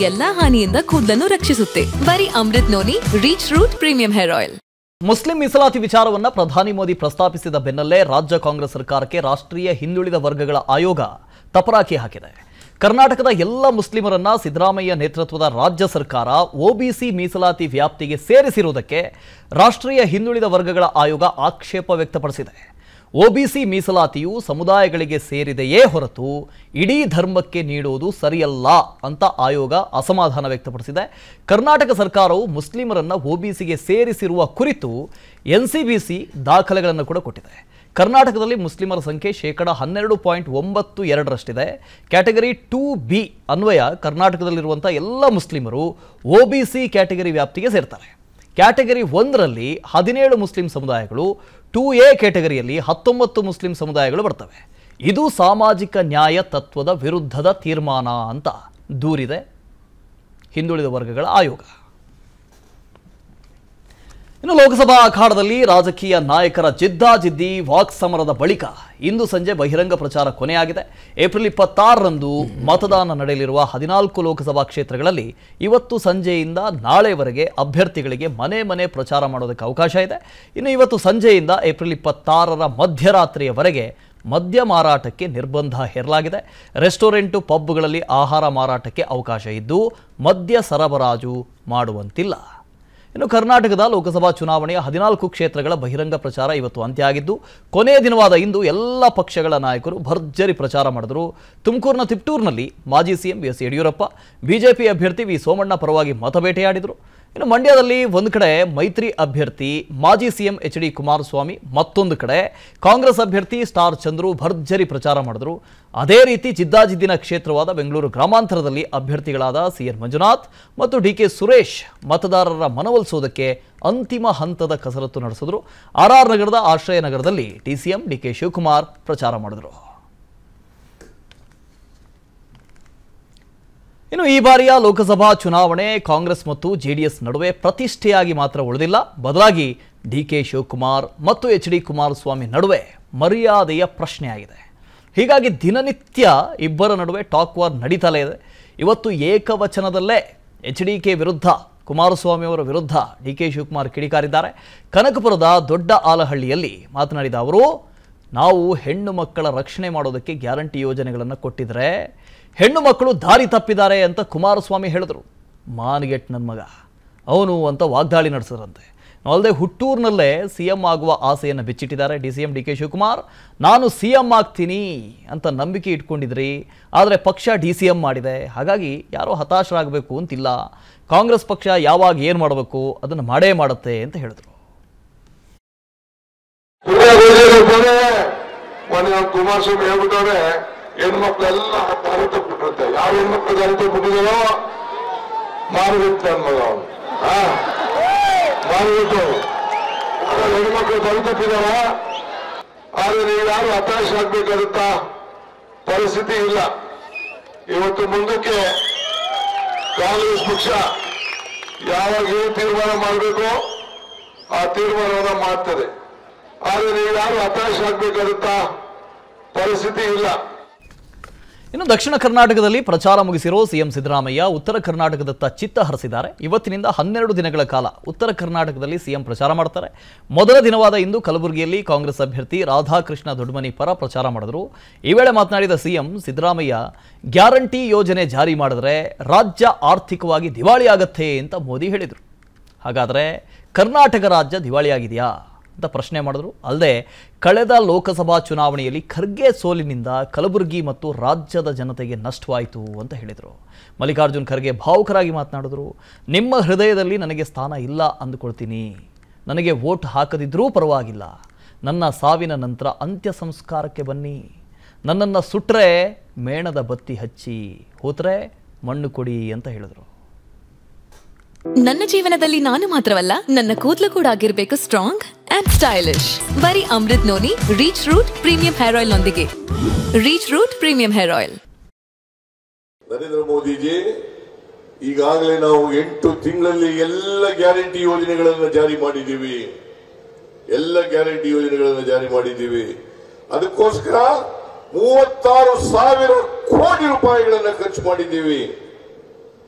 ಎಲ್ಲಾ ಹಾನಿಯಿಂದ ಕೂದಲನ್ನು ರಕ್ಷಿಸುತ್ತೆ ಬರೀ Amrit noni reach root premium hair oil ಮುಸ್ಲಿಂ ಮೀಸಲಾತಿ ವಿಚಾರವನ್ನ ಪ್ರಧಾನಿ ಮೋದಿ ಪ್ರಸ್ತಾಪಿಸಿದ ಬೆನ್ನಲ್ಲೇ ರಾಜ್ಯ ಕಾಂಗ್ರೆಸ್ ಸರ್ಕಾರಕ್ಕೆ ರಾಷ್ಟ್ರೀಯ ಹಿಂದುಳಿದ ವರ್ಗಗಳ ಆಯೋಗ ತಪರಾಕಿ ಹಾಕಿದೆ ಕರ್ನಾಟಕದ ಎಲ್ಲ ಮುಸ್ಲಿಮರನ್ನ ಸಿದ್ದರಾಮಯ್ಯ ನೇತೃತ್ವದ ರಾಜ್ಯ ಸರ್ಕಾರ ಒಬಿಸಿ ಮೀಸಲಾತಿ ವ್ಯಾಪ್ತಿಗೆ ಸೇರಿಸಿರುವುದಕ್ಕೆ ರಾಷ್ಟ್ರೀಯ ಹಿಂದುಳಿದ ವರ್ಗಗಳ ಆಯೋಗ ಆಕ್ಷೇಪ ವ್ಯಕ್ತಪಡಿಸಿದೆ ಒಬಿಸಿ ಮೀಸಲಾತಿಯು ಸಮುದಾಯಗಳಿಗೆ ಸೇರಿದೆಯೇ ಹೊರತು ಇಡೀ ಧರ್ಮಕ್ಕೆ ನೀಡುವುದು ಸರಿಯಲ್ಲ ಅಂತ ಆಯೋಗ ಅಸಮಾಧಾನ ವ್ಯಕ್ತಪಡಿಸಿದೆ ಕರ್ನಾಟಕ ಸರ್ಕಾರವು ಮುಸ್ಲಿಮರನ್ನ ಒಬಿಸಿಗೆ ಸೇರಿಸಿರುವ ಕುರಿತು ಎನ್ಸಿಬಿಸಿ ದಾಖಲೆಗಳನ್ನು ಕೂಡ ಕೊಟ್ಟಿದೆ ಕರ್ನಾಟಕದಲ್ಲಿ ಮುಸ್ಲಿಮರ ಸಂಖ್ಯೆ ಶೇಕಡ ಹನ್ನೆರಡು ಪಾಯಿಂಟ್ ಒಂಬತ್ತು ಎರಡರಷ್ಟಿದೆ ಕ್ಯಾಟಗರಿ ಟೂ ಬಿ ಅನ್ವಯ ಕರ್ನಾಟಕದಲ್ಲಿರುವಂಥ ಎಲ್ಲ ಮುಸ್ಲಿಮರು ಒಬಿಸಿ ಕ್ಯಾಟಗರಿ ವ್ಯಾಪ್ತಿಗೆ ಸೇರ್ತಾರೆ ಕ್ಯಾಟಗರಿ ಒಂದರಲ್ಲಿ ಹದಿನೇಳು ಮುಸ್ಲಿಂ ಸಮುದಾಯಗಳು ಟೂ ಎ ಕ್ಯಾಟಗರಿಯಲ್ಲಿ ಹತ್ತೊಂಬತ್ತು ಮುಸ್ಲಿಂ ಸಮುದಾಯಗಳು ಬರ್ತವೆ ಇದು ಸಾಮಾಜಿಕ ನ್ಯಾಯ ತತ್ವದ ವಿರುದ್ಧದ ತೀರ್ಮಾನ ಅಂತ ದೂರಿದೆ ಹಿಂದುಳಿದ ವರ್ಗಗಳ ಆಯೋಗ ಇನ್ನು ಲೋಕಸಭಾ ಅಖಾಡದಲ್ಲಿ ರಾಜಕೀಯ ನಾಯಕರ ಜಿದ್ದಾಜಿದ್ದಿ ವಾಕ್ಸಮರದ ಬಳಿಕ ಇಂದು ಸಂಜೆ ಬಹಿರಂಗ ಪ್ರಚಾರ ಕೊನೆಯಾಗಿದೆ ಏಪ್ರಿಲ್ ಇಪ್ಪತ್ತಾರರಂದು ಮತದಾನ ನಡೆಯಲಿರುವ ಹದಿನಾಲ್ಕು ಲೋಕಸಭಾ ಕ್ಷೇತ್ರಗಳಲ್ಲಿ ಇವತ್ತು ಸಂಜೆಯಿಂದ ನಾಳೆವರೆಗೆ ಅಭ್ಯರ್ಥಿಗಳಿಗೆ ಮನೆ ಮನೆ ಪ್ರಚಾರ ಮಾಡೋದಕ್ಕೆ ಅವಕಾಶ ಇದೆ ಇನ್ನು ಇವತ್ತು ಸಂಜೆಯಿಂದ ಏಪ್ರಿಲ್ ಇಪ್ಪತ್ತಾರರ ಮಧ್ಯರಾತ್ರಿಯವರೆಗೆ ಮದ್ಯ ಮಾರಾಟಕ್ಕೆ ನಿರ್ಬಂಧ ಹೇರಲಾಗಿದೆ ರೆಸ್ಟೋರೆಂಟು ಪಬ್ಗಳಲ್ಲಿ ಆಹಾರ ಮಾರಾಟಕ್ಕೆ ಅವಕಾಶ ಇದ್ದು ಮದ್ಯ ಸರಬರಾಜು ಮಾಡುವಂತಿಲ್ಲ ಇನ್ನು ಕರ್ನಾಟಕದ ಲೋಕಸಭಾ ಚುನಾವಣೆಯ ಹದಿನಾಲ್ಕು ಕ್ಷೇತ್ರಗಳ ಬಹಿರಂಗ ಪ್ರಚಾರ ಇವತ್ತು ಅಂತ್ಯ ಆಗಿದ್ದು ಕೊನೆಯ ದಿನವಾದ ಇಂದು ಎಲ್ಲ ಪಕ್ಷಗಳ ನಾಯಕರು ಭರ್ಜರಿ ಪ್ರಚಾರ ಮಾಡಿದರು ತುಮಕೂರಿನ ತಿಪ್ಟೂರಿನಲ್ಲಿ ಮಾಜಿ CM B S Yediyurappa BJP ಅಭ್ಯರ್ಥಿ ವಿ ಸೋಮಣ್ಣ ಪರವಾಗಿ ಮತಬೇಟೆಯಾಡಿದರು ಇನ್ನು ಮಂಡ್ಯದಲ್ಲಿ ಒಂದು ಕಡೆ ಮೈತ್ರಿ ಅಭ್ಯರ್ಥಿ ಮಾಜಿ ಸಿಎಂ ಎಚ್ ಡಿ ಕುಮಾರಸ್ವಾಮಿ ಮತ್ತೊಂದು ಕಡೆ ಕಾಂಗ್ರೆಸ್ ಅಭ್ಯರ್ಥಿ ಸ್ಟಾರ್ ಚಂದ್ರು ಭರ್ಜರಿ ಪ್ರಚಾರ ಮಾಡಿದ್ರು ಅದೇ ರೀತಿ ಜಿದ್ದಾಜಿದ್ದಿನ ಕ್ಷೇತ್ರವಾದ ಬೆಂಗಳೂರು ಗ್ರಾಮಾಂತರದಲ್ಲಿ ಅಭ್ಯರ್ಥಿಗಳಾದ ಸಿಎನ್ ಮಂಜುನಾಥ್ ಮತ್ತು ಡಿ ಕೆ ಸುರೇಶ್ ಮತದಾರರ ಮನವೊಲಿಸೋದಕ್ಕೆ ಅಂತಿಮ ಹಂತದ ಕಸರತ್ತು ನಡೆಸಿದ್ರು ಆರ್ ಆರ್ ನಗರದ ಆಶ್ರಯ ನಗರದಲ್ಲಿ ಡಿಸಿಎಂ ಡಿ ಕೆ ಶಿವಕುಮಾರ್ ಪ್ರಚಾರ ಮಾಡಿದರು ಇನ್ನು ಈ ಬಾರಿಯ ಲೋಕಸಭಾ ಚುನಾವಣೆ ಕಾಂಗ್ರೆಸ್ ಮತ್ತು ಜೆಡಿಎಸ್ ನಡುವೆ ಪ್ರತಿಷ್ಠೆಯಾಗಿ ಮಾತ್ರ ಉಳಿದಿಲ್ಲ ಬದಲಾಗಿ ಡಿ ಕೆ ಶಿವಕುಮಾರ್ ಮತ್ತು ಎಚ್ ಡಿ ಕುಮಾರಸ್ವಾಮಿ ನಡುವೆ ಮರ್ಯಾದೆಯ ಪ್ರಶ್ನೆಯಾಗಿದೆ ಹೀಗಾಗಿ ದಿನನಿತ್ಯ ಇಬ್ಬರ ನಡುವೆ ಟಾಕ್ ವಾರ್ ನಡೀತಲೇ ಇದೆ ಇವತ್ತು ಏಕವಚನದಲ್ಲೇ ಎಚ್ ಡಿ ಕೆ ವಿರುದ್ಧ ಕುಮಾರಸ್ವಾಮಿ ಅವರ ವಿರುದ್ಧ ಡಿ ಕೆ ಶಿವಕುಮಾರ್ ಕಿಡಿಕಾರಿದ್ದಾರೆ ಕನಕಪುರದ ದೊಡ್ಡ ಆಲಹಳ್ಳಿಯಲ್ಲಿ ಮಾತನಾಡಿದ ಅವರು ನಾವು ಹೆಣ್ಣು ಮಕ್ಕಳ ರಕ್ಷಣೆ ಮಾಡೋದಕ್ಕೆ ಗ್ಯಾರಂಟಿ ಯೋಜನೆಗಳನ್ನು ಕೊಟ್ಟಿದ್ರೆ ಹೆಣ್ಣು ಮಕ್ಕಳು ದಾರಿ ತಪ್ಪಿದ್ದಾರೆ ಅಂತ ಕುಮಾರಸ್ವಾಮಿ ಹೇಳಿದ್ರು ಮಾನ್ಗೆಟ್ ನನ್ನ ಮಗ ಅವನು ಅಂತ ವಾಗ್ದಾಳಿ ನಡೆಸಿದ್ರಂತೆ ಅಲ್ಲದೆ ಹುಟ್ಟೂರಿನಲ್ಲೇ ಸಿ ಎಂ ಆಗುವ ಆಸೆಯನ್ನು ಬಿಚ್ಚಿಟ್ಟಿದ್ದಾರೆ D C M D K Shivakumar ನಾನು ಸಿ ಎಂ ಆಗ್ತೀನಿ ಅಂತ ನಂಬಿಕೆ ಇಟ್ಕೊಂಡಿದ್ರಿ ಆದರೆ ಪಕ್ಷ ಡಿ ಸಿ ಎಂ ಮಾಡಿದೆ ಹಾಗಾಗಿ ಯಾರೋ ಹತಾಶರಾಗಬೇಕು ಅಂತಿಲ್ಲ ಕಾಂಗ್ರೆಸ್ ಪಕ್ಷ ಯಾವಾಗ ಏನು ಮಾಡಬೇಕು ಅದನ್ನು ಮಾಡೇ ಮಾಡುತ್ತೆ ಅಂತ ಹೇಳಿದ್ರು ಮೊನ್ನೆ ಮೊನ್ನೆ ಕುಮಾರಸ್ವಾಮಿ ಹೇಳ್ಬಿಟ್ಟವ್ರೆ ಹೆಣ್ಮಕ್ಳೆಲ್ಲ ದಾರಿ ತಪ್ಪಿಬಿಟ್ಟಿರುತ್ತೆ ಯಾವ ಹೆಣ್ಮಕ್ಳು ದಾರಿ ತಪ್ಪಿಬಿಟ್ಟಿದಾರೋ ಮಾರುಬಿಟ್ಟು ನನ್ ಮಗ ಅವನು ಮಾರುಬಿಟ್ಟು ಅದ್ರಲ್ಲಿ ಹೆಣ್ಮಕ್ಳು ದಾರಿ ತಪ್ಪಿದಾರ ಆದ್ರೆ ನೀವು ಯಾರು ಹತಾಶ ಆಗ್ಬೇಕಾದಂತ ಪರಿಸ್ಥಿತಿ ಇಲ್ಲ ಇವತ್ತು ಮುಂದಕ್ಕೆ ಕಾಂಗ್ರೆಸ್ ಪಕ್ಷ ಯಾವಾಗ ಏನು ತೀರ್ಮಾನ ಮಾಡಬೇಕು ಆ ತೀರ್ಮಾನವನ್ನ ಮಾಡ್ತದೆ ಆದ್ರೆ ನೀವು ಯಾರು ಹತಾಶ ಆಗ್ಬೇಕಾದಂತ ಪರಿಸ್ಥಿತಿ ಇಲ್ಲ ಇನ್ನು ದಕ್ಷಿಣ ಕರ್ನಾಟಕದಲ್ಲಿ ಪ್ರಚಾರ ಮುಗಿಸಿರೋ ಸಿಎಂ ಸಿದ್ದರಾಮಯ್ಯ ಉತ್ತರ ಕರ್ನಾಟಕದತ್ತ ಚಿತ್ತ ಹರಿಸಿದ್ದಾರೆ ಇವತ್ತಿನಿಂದ ಹನ್ನೆರಡು ದಿನಗಳ ಕಾಲ ಉತ್ತರ ಕರ್ನಾಟಕದಲ್ಲಿ ಸಿಎಂ ಪ್ರಚಾರ ಮಾಡ್ತಾರೆ ಮೊದಲ ದಿನವಾದ ಇಂದು ಕಲಬುರಗಿಯಲ್ಲಿ ಕಾಂಗ್ರೆಸ್ ಅಭ್ಯರ್ಥಿ ರಾಧಾಕೃಷ್ಣ ದೊಡ್ಡಮನಿ ಪರ ಪ್ರಚಾರ ಮಾಡಿದ್ರು ಈ ವೇಳೆ ಮಾತನಾಡಿದ ಸಿಎಂ ಸಿದ್ದರಾಮಯ್ಯ ಗ್ಯಾರಂಟಿ ಯೋಜನೆ ಜಾರಿ ಮಾಡಿದ್ರೆ ರಾಜ್ಯ ಆರ್ಥಿಕವಾಗಿ ದಿವಾಳಿಯಾಗತ್ತೆ ಅಂತ ಮೋದಿ ಹೇಳಿದರು ಹಾಗಾದರೆ ಕರ್ನಾಟಕ ರಾಜ್ಯ ದಿವಾಳಿಯಾಗಿದೆಯಾ ಅಂತ ಪ್ರಶ್ನೆ ಮಾಡಿದ್ರು ಅಲ್ಲದೆ ಕಳೆದ ಲೋಕಸಭಾ ಚುನಾವಣೆಯಲ್ಲಿ ಖರ್ಗೆ ಸೋಲಿನಿಂದ ಕಲಬುರಗಿ ಮತ್ತು ರಾಜ್ಯದ ಜನತೆಗೆ ನಷ್ಟವಾಯಿತು ಅಂತ ಹೇಳಿದರು ಮಲ್ಲಿಕಾರ್ಜುನ್ ಖರ್ಗೆ ಭಾವುಕರಾಗಿ ಮಾತನಾಡಿದ್ರು ನಿಮ್ಮ ಹೃದಯದಲ್ಲಿ ನನಗೆ ಸ್ಥಾನ ಇಲ್ಲ ಅಂದುಕೊಳ್ತೀನಿ ನನಗೆ ವೋಟ್ ಹಾಕದಿದ್ರೂ ಪರವಾಗಿಲ್ಲ ನನ್ನ ಸಾವಿನ ನಂತರ ಅಂತ್ಯ ಸಂಸ್ಕಾರಕ್ಕೆ ಬನ್ನಿ ನನ್ನನ್ನು ಸುಟ್ಟರೆ ಮೇಣದ ಬತ್ತಿ ಹಚ್ಚಿ ಹೋತ್ರೆ ಮಣ್ಣು ಕೊಡಿ ಅಂತ ಹೇಳಿದರು ನನ್ನ ಜೀವನದಲ್ಲಿ ನಾನು ಮಾತ್ರವಲ್ಲ ನನ್ನ ಕೂದಲು ಕೂಡ ಆಗಿರ್ಬೇಕು ಸ್ಟ್ರಾಂಗ್ ಅಂಡ್ ಸ್ಟೈಲಿಶ್ ಬರೀ Amrit noni reach root premium hair oil ನೊಂದಿಗೆ reach root premium hair oil Narendra Modiji ಈಗಾಗಲೇ ನಾವು ಎಂಟು ತಿಂಗಳಲ್ಲಿ ಎಲ್ಲ ಗ್ಯಾರಂಟಿ ಯೋಜನೆಗಳನ್ನು ಜಾರಿ ಮಾಡಿದ್ದೀವಿ ಎಲ್ಲ ಗ್ಯಾರಂಟಿ ಯೋಜನೆಗಳನ್ನು ಜಾರಿ ಮಾಡಿದ್ದೀವಿ ಅದಕ್ಕೋಸ್ಕರ ಮೂವತ್ತಾರು ಸಾವಿರ ಕೋಟಿ ರೂಪಾಯಿಗಳನ್ನು ಖರ್ಚು ಮಾಡಿದ್ದೀವಿ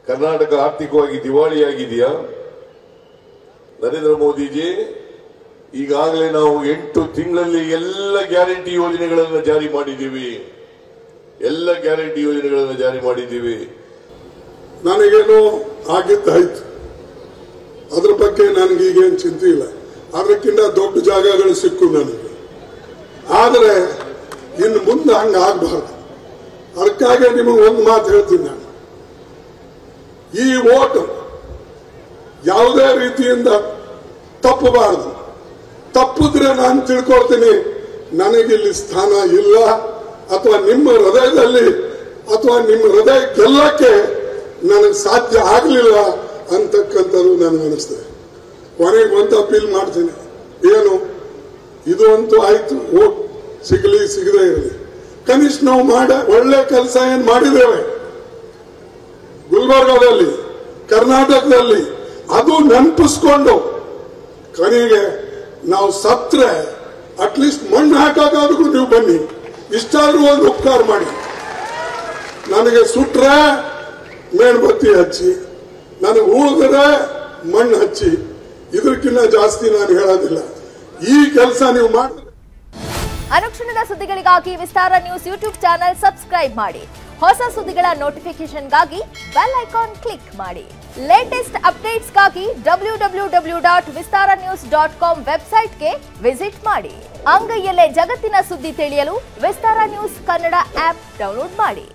ಕರ್ನಾಟಕ ಆರ್ಥಿಕವಾಗಿ ದಿವಾಳಿಯಾಗಿದೆಯಾ ನರೇಂದ್ರ ಮೋದಿಜಿ ಈಗಾಗಲೇ ನಾವು ಎಂಟು ತಿಂಗಳಲ್ಲಿ ಎಲ್ಲ ಗ್ಯಾರಂಟಿ ಯೋಜನೆಗಳನ್ನು ಜಾರಿ ಮಾಡಿದ್ದೀವಿ ಎಲ್ಲ ಗ್ಯಾರಂಟಿ ಯೋಜನೆಗಳನ್ನು ಜಾರಿ ಮಾಡಿದ್ದೀವಿ ನನಗೇನೋ ಆಗಿದ್ದಾಯ್ತು ಅದ್ರ ಬಗ್ಗೆ ನನಗೀಗೇನು ಚಿಂತೆ ಇಲ್ಲ ಅದಕ್ಕಿಂತ ದೊಡ್ಡ ಜಾಗಗಳು ಸಿಕ್ಕು ನನಗೆ ಆದರೆ ಇನ್ನು ಮುಂದೆ ಹಂಗ ಆಗ್ಬಾರ್ದು ಅದಕ್ಕಾಗಿ ನಿಮಗೆ ಒಂದು ಮಾತು ಹೇಳ್ತೀನಿ ನಾನು ಈ ಓಟ್ ಯಾವುದೇ ರೀತಿಯಿಂದ ತಪ್ಪಬಾರದು ತಪ್ಪಿದ್ರೆ ನಾನು ತಿಳ್ಕೊಳ್ತೀನಿ ನನಗಿಲ್ಲಿ ಸ್ಥಾನ ಇಲ್ಲ ಅಥವಾ ನಿಮ್ಮ ಹೃದಯದಲ್ಲಿ ಅಥವಾ ನಿಮ್ಮ ಹೃದಯ ಗೆಲ್ಲಕ್ಕೆ ನನಗೆ ಸಾಧ್ಯ ಆಗಲಿಲ್ಲ ಅಂತಕ್ಕಂಥದ್ದು ನನಗೆ ಅನಿಸ್ತದೆ ಕೊನೆಗೆ ಒಂದು ಅಪೀಲ್ ಮಾಡ್ತೀನಿ ಏನು ಇದು ಅಂತೂ ಆಯ್ತು ಓಟ್ ಸಿಗಲಿ ಸಿಗದೇ ಇರಲಿ ಕನಿಷ್ಠ ನಾವು ಮಾಡ ಒಳ್ಳೆ ಕೆಲಸ ಏನ್ ಮಾಡಿದ್ದೇವೆ ಗುಲ್ಬರ್ಗಾದಲ್ಲಿ ಕರ್ನಾಟಕದಲ್ಲಿ ಅದು ನೆನಪಿಸ್ಕೊಂಡು ಕೊನೆಗೆ ನಾವು ಸತ್ರೆ ಅಟ್ಲೀಸ್ಟ್ ಮಣ್ಣು ಹಾಕೋಕ್ಕಾದ್ರೂ ನೀವು ಬನ್ನಿ ಇಷ್ಟಾದ್ರೂ ಒಂದು ಉಪಕಾರ ಮಾಡಿ ನನಗೆ ಸುಟ್ರೆ ಮೇಣಬತ್ತಿ ಹಚ್ಚಿ ನನಗೆ ಉಳಿದ್ರೆ ಮಣ್ಣು ಹಚ್ಚಿ ಇದಕ್ಕಿಂತ ಜಾಸ್ತಿ ನಾನು ಹೇಳೋದಿಲ್ಲ ಈ ಕೆಲಸ ನೀವು ಮಾಡಿದ್ರೆ ಅನುಕ್ಷಣದ ಸುದ್ದಿಗಳಿಗಾಗಿ Vistara news YouTube channel subscribe ಮಾಡಿ ಹೊಸ ಸುದ್ದಿಗಳ ನೋಟಿಫಿಕೇಶನ್ಗಾಗಿ ಬೆಲ್ ಐಕಾನ್ ಕ್ಲಿಕ್ ಮಾಡಿ ಲೇಟೆಸ್ಟ್ ಅಪ್ಡೇಟ್ಸ್ಗಾಗಿ W W W dot Vistara news dot com ವೆಬ್ಸೈಟ್ಗೆ ವಿಸಿಟ್ ಮಾಡಿ ಅಂಗೈಯಲ್ಲೇ ಜಗತ್ತಿನ ಸುದ್ದಿ ತಿಳಿಯಲು Vistara news Kannada app download ಮಾಡಿ